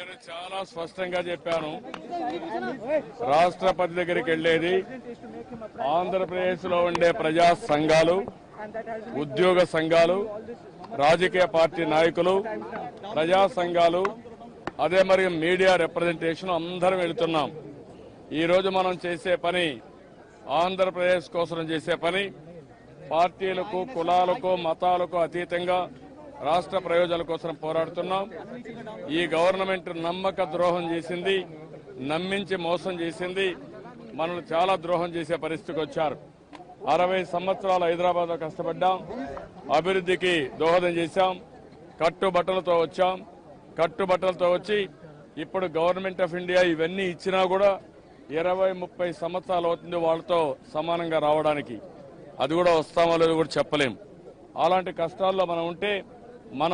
నేను చాలా స్పష్టంగా చెప్పాను రాష్ట్రపతి దగ్గరికి వెళ్ళేది ఆంధ్రప్రదేశ్ లో ఉండే ప్రజా సంఘాలు ఉద్యోగ సంఘాలు రాజకీయ పార్టీ నాయకులు ప్రజా సంఘాలు అదే మరి మీడియా రిప్రజెంటేషన్ అందరం వెళుతున్నాం ఈ రోజు మనం చేసే పని ఆంధ్రప్రదేశ్ కోసం చేసే పని పార్టీలకు కులాలకు మతాలకు అతీతంగా రాష్ట్ర ప్రయోజనాల కోసం పోరాడుతున్నాం ఈ గవర్నమెంట్ నమ్మక ద్రోహం చేసింది నమ్మించి మోసం చేసింది మనల్ని చాలా ద్రోహం చేసే పరిస్థితికి వచ్చారు అరవై సంవత్సరాలు హైదరాబాద్ లో కష్టపడ్డాం అభివృద్ధికి దోహదం చేశాం కట్టుబట్టలతో వచ్చాం కట్టుబట్టలతో వచ్చి ఇప్పుడు గవర్నమెంట్ ఆఫ్ ఇండియా ఇవన్నీ ఇచ్చినా కూడా ఇరవై ముప్పై సంవత్సరాలు అవుతుంది వాళ్ళతో సమానంగా రావడానికి అది కూడా వస్తామో లేదో కూడా చెప్పలేం అలాంటి కష్టాల్లో మనం ఉంటే మన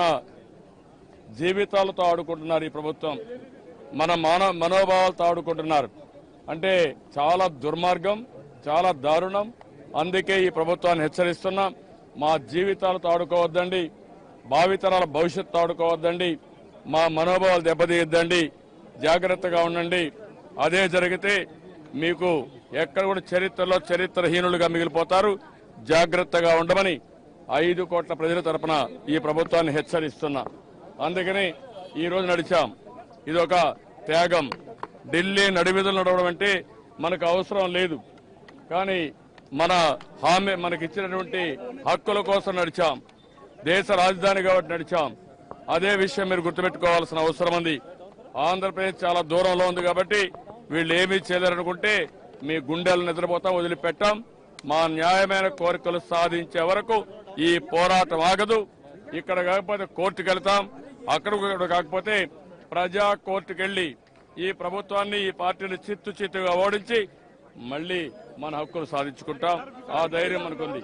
జీవితాలతో ఆడుకుంటున్నారు ఈ ప్రభుత్వం మన మాన మనోభావాలతో ఆడుకుంటున్నారు అంటే చాలా దుర్మార్గం చాలా దారుణం అందుకే ఈ ప్రభుత్వాన్ని హెచ్చరిస్తున్నాం మా జీవితాలతో ఆడుకోవద్దండి భావితరాల భవిష్యత్తు ఆడుకోవద్దండి మా మనోభావాలు దెబ్బతీయద్దండి జాగ్రత్తగా ఉండండి అదే జరిగితే మీకు ఎక్కడ కూడా చరిత్రలో చరిత్రహీనులుగా మిగిలిపోతారు జాగ్రత్తగా ఉండమని ఐదు కోట్ల ప్రజల తరపున ఈ ప్రభుత్వాన్ని హెచ్చరిస్తున్నా అందుకని ఈ రోజు నడిచాం ఇది ఒక త్యాగం ఢిల్లీ నడివిధులు నడవడం అంటే మనకు అవసరం లేదు కానీ మన హామీ మనకి ఇచ్చినటువంటి హక్కుల కోసం నడిచాం దేశ రాజధాని కాబట్టి నడిచాం అదే విషయం మీరు గుర్తుపెట్టుకోవాల్సిన అవసరం ఉంది ఆంధ్రప్రదేశ్ చాలా దూరంలో ఉంది కాబట్టి వీళ్ళు ఏమీ చేయలేరనుకుంటే మీ గుండెలు నిద్రపోతాం వదిలిపెట్టాం మా న్యాయమైన కోరికలు సాధించే వరకు ఈ పోరాటం ఆగదు ఇక్కడ కాకపోతే కోర్టుకు వెళ్తాం అక్కడ కూడా కాకపోతే ప్రజా కోర్టుకు వెళ్లి ఈ ప్రభుత్వాన్ని ఈ పార్టీని చిత్తు చిత్తుగా ఓడించి మళ్ళీ మన హక్కులు సాధించుకుంటాం ఆ ధైర్యం మనకుంది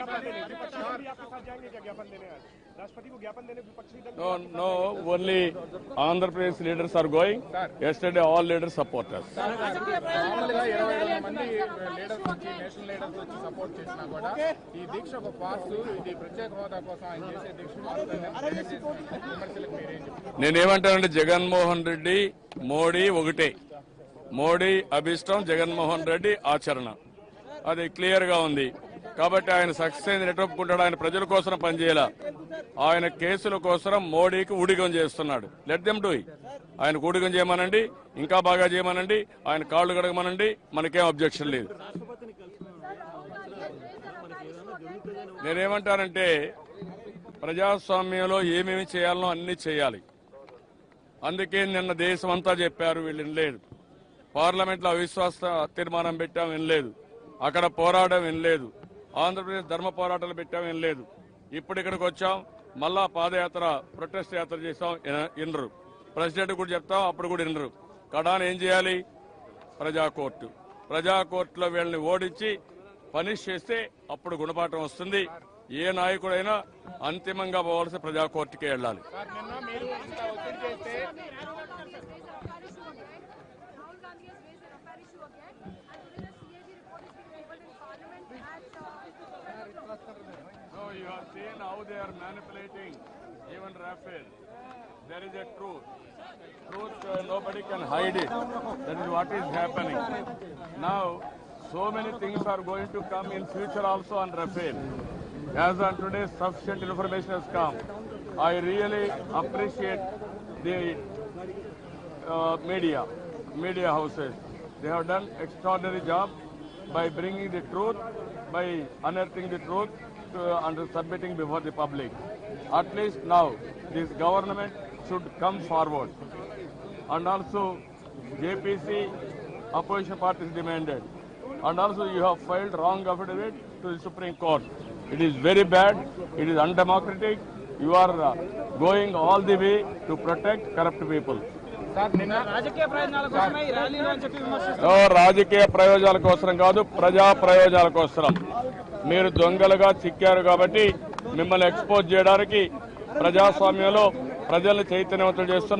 राष्ट्रपति को ज्ञापन देने विपक्षी दल No, no, only Andhra Pradesh leaders are going. Yesterday, all leaders support us. మామూలుగా ఇరవై వేల మంది లీడర్స్ వచ్చి నేషనల్ లీడర్స్ వచ్చి సపోర్ట్ చేసినా కూడా ఈ దీక్ష ఒక పాస్ ఇది ప్రత్యేక హోదా కోసం ఆయన చేసే దీక్ష మారుతుందని చేసిన విమర్శలకు మీరేం చెప్తారు నేనేమంటానంటే జగన్మోహన్ రెడ్డి మోడీ ఒకటే మోడీ అభిష్టం జగన్మోహన్ రెడ్డి ఆచరణ అది క్లియర్ గా ఉంది కాబట్టి ఆయన సక్సెస్ అయింది ఎటు ఒప్పుకుంటాడు ఆయన ప్రజల కోసం పనిచేయాల ఆయన కేసుల కోసం మోడీకి ఊడిగం చేస్తున్నాడు లెట్ దెమ్ డూ ఆయన ఊడిగం చేయమనండి ఇంకా బాగా చేయమనండి ఆయన కాళ్ళు కడగమనండి మనకేం అబ్జెక్షన్ లేదు నేనేమంటానంటే ప్రజాస్వామ్యంలో ఏమేమి చేయాలనో అన్ని చేయాలి అందుకే నిన్న దేశం అంతా చెప్పారు వీళ్ళు వినలేదు పార్లమెంట్ లో అవిశ్వాస తీర్మానం పెట్టాం వినలేదు అక్కడ పోరాటం వినలేదు ఆంధ్రప్రదేశ్ ధర్మ పోరాటాలు పెట్టాం వినలేదు ఇప్పుడు ఇక్కడికి వచ్చాం మళ్ళా పాదయాత్ర ప్రొటెస్ట్ యాత్ర చేసాం విన- వినరు ప్రెసిడెంట్ కూడా చెప్తాం అప్పుడు కూడా వినరు కడాన ఏం చేయాలి ప్రజా కోర్టు ప్రజా కోర్టులో వీళ్ళని ఓడించి పనిష్ చేస్తే అప్పుడు గుణపాఠం వస్తుంది ఏ నాయకుడైనా అంతిమంగా పోవాల్సి ప్రజా కోర్టుకే వెళ్ళాలి సార్ నిన్న మీరు ఇంత ఒత్తిడి చేస్తే Rahul Gandhi has raised the Rafale issue again, and today the CAG report is being tabled in Parliament at uh, No, you have seen how they are manipulating even Rafael. There is a truth. Truth, uh, nobody can hide it. That is what is happening. Now, so many things are going to come in future also on Rafael. As on today, sufficient information has come. I really appreciate the uh, media, media houses. They have done extraordinary job by bringing the truth, by unearthing the truth to, and submitting before the public. At least now, this government should come forward. And also, JPC opposition parties demanded. And also, you have filed wrong affidavit to the Supreme Court. It is very bad. It is undemocratic. You are uh, going all the way to protect corrupt people. Sir నిన్న రాజకీయ ప్రయోజనాల కోసమే ఈ ర్యాలీలు అని చెప్పి విమర్శిస్తారు ఓ రాజకీయ ప్రయోజనాల కోసం కాదు ప్రజా ప్రయోజనాల కోసం మీరు దొంగలుగా చిక్కారు కాబట్టి మిమ్మల్ని ఎక్స్పోజ్ చేయడానికి ప్రజాస్వామ్యంలో ప్రజల్ని చైతన్యవంతులు చేస్తున్నాం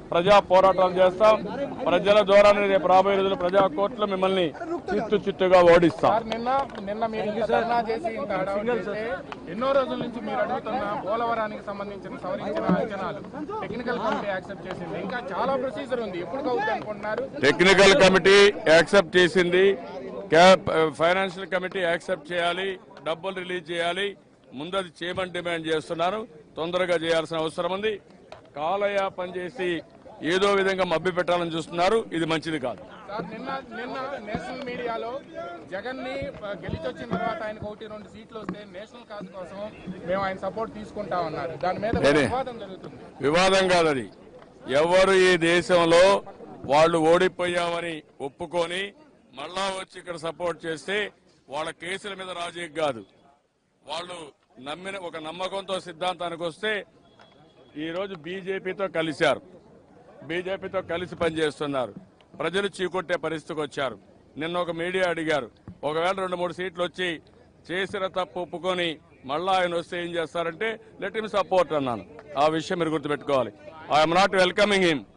ప్రజా పోరాటాలు చేస్తాం ప్రజల ద్వారానే రేపు రాబోయే రోజుల్లో ప్రజా కోర్టులో మిమ్మల్ని చిత్తు చిత్తుగా ఓడిస్తాం సార్ నిన్న నిన్న మీరు ఇంత ధర్నా చేసి ఇంత హడావుడి చేస్తే ఎన్నో రోజుల నుంచి మీరు అడుగుతున్న పోలవరానికి సంబంధించిన సవరించిన అంచనాలు టెక్నికల్ కమిటీ యాక్సెప్ట్ చేసింది ఇంకా చాలా ప్రొసీజర్ ఉంది ఎప్పుడు అవుతుంది అనుకుంటున్నారు టెక్నికల్ కమిటీ యాక్సెప్ట్ చేసింది క్యాప్ ఫైనాన్షియల్ కమిటీ యాక్సెప్ట్ చేయాలి డబ్బులు రిలీజ్ చేయాలి ముందు అది చేయమని డిమాండ్ చేస్తున్నారు తొందరగా చేయాల్సిన అవసరం ఉంది కాలయాపన చేసి ఏదో విధంగా మభ్య పెట్టాలని చూస్తున్నారు ఇది మంచిది కాదు సార్ నిన్న నిన్న నేషనల్ మీడియాలో జగన్ ని గెలిచి వచ్చిన తర్వాత ఆయనకు ఒకటి రెండు సీట్లు వస్తే నేషనల్ కాజ్ కోసం మేము ఆయన సపోర్ట్ తీసుకుంటా ఉన్నారు దాని మీద నేనే. వివాదం జరుగుతుంది వివాదం కాదు అది ఎవరు ఈ దేశంలో వాళ్ళు ఓడిపోయామని ఒప్పుకొని మళ్ళా వచ్చి ఇక్కడ సపోర్ట్ చేస్తే వాళ్ళ కేసుల మీద రాజీ కాదు వాళ్ళు నమ్మిన ఒక నమ్మకంతో సిద్ధాంతానికి వస్తే ఈ రోజు బీజేపీతో కలిశారు బీజేపీతో కలిసి పనిచేస్తున్నారు ప్రజలు చీకొట్టే పరిస్థితికి వచ్చారు నిన్న ఒక మీడియా అడిగారు ఒకవేళ రెండు మూడు సీట్లు వచ్చి చేసిన తప్పు ఒప్పుకొని మళ్ళా ఆయన వస్తే ఏం చేస్తారంటే లెట్ హిమ్ సపోర్ట్ అన్నాను ఆ విషయం మీరు గుర్తుపెట్టుకోవాలి ఐఎమ్ నాట్ వెల్కమింగ్ హిమ్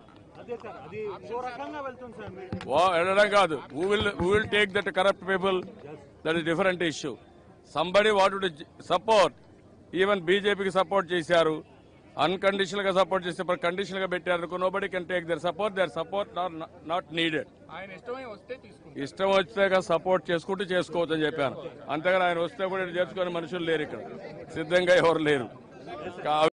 వెళ్ళడం కాదు who will who will take that corrupt people that is different issue somebody what to support even బీజేపీకి సపోర్ట్ చేశారు అన్కండిషనల్ గా సపోర్ట్ చేస్తే కండిషనల్ గా పెట్టారు nobody can take their support their support not needed ఆయన ఇష్టమై వస్తే తీసుకుంటారు ఇష్టం వచ్చాక సపోర్ట్ చేసుకుంటూ చేసుకోవచ్చు అని చెప్పాను అంతేగాని ఆయన వస్తే కూడా చేర్చుకునే మనుషులు లేరు ఇక్కడ సిద్ధంగా ఎవరు లేరు కా-